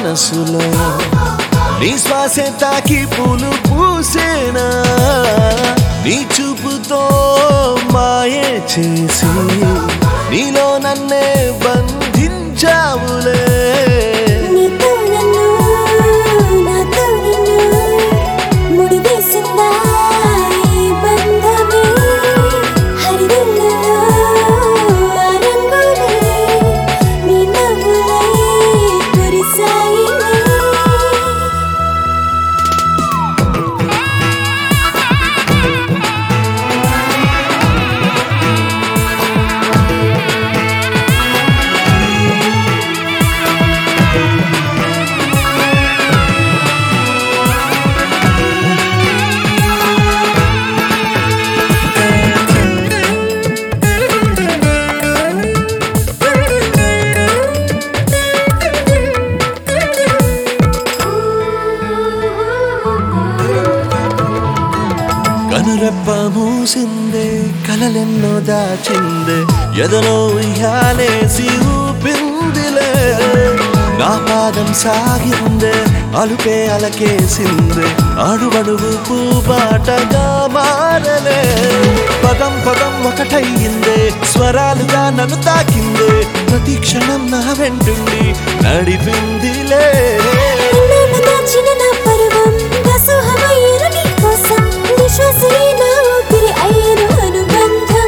మనసులో నీ శ్వాసే తాకి పూలు పూసేనా నీ చూపుతో మాయే చేసి నీలో నన్నే బంధించావులే నీతో నన్ను నాతో నిన్ను ముడివేసిందా ఈ బంధమే హరివిల్లులో ఆ రంగులే నీ నవ్వులై కురిసాయిలే కనురెప్ప మూసిందే కలలెన్నో దాచిందే ఎదలో ఉయ్యాలేసి ఊపిందిలే నా పాదం సాగిందే అలుపే అలకేసిందే అడుగడుగు పూబాటగా మారలే పదం పదం ఒకటయ్యిందే స్వరాలుగా నన్ను తాకిందే ప్రతి క్షణం నా వెంటుండి నడిపిందిలే ఎన్నాళ్ళ దాచిన నా పర్వం దాసోహమయ్యేను నీ కోసం నిశ్వాసే నా ఊపిరి అయ్యేను అనుబంధం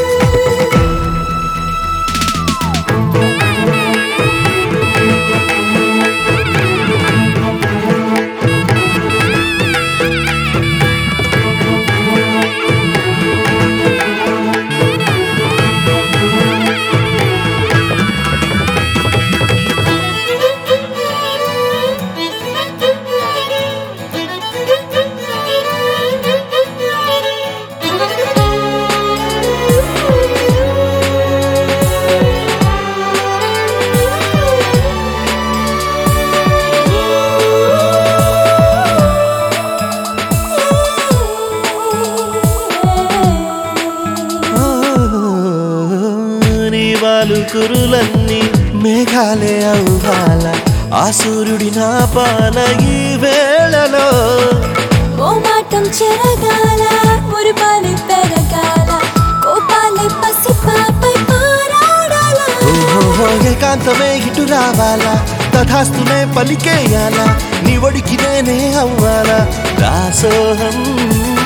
ఆ, నీ వాలు కురులన్నీ మేఘాలే అవ్వాల ఆ సూర్యుడి నా పాల ఈ వేళలో ఓ మాటం చెరగాల మురిపాలి పెరగాల కోపాలి పసిపాపై పారాడాల ఓహో ఏకాంతమే ఇటు రావాలా తథాస్తునే పలికేయాలా నీ ఒడికి నేనే అవ్వాలా దాసోహం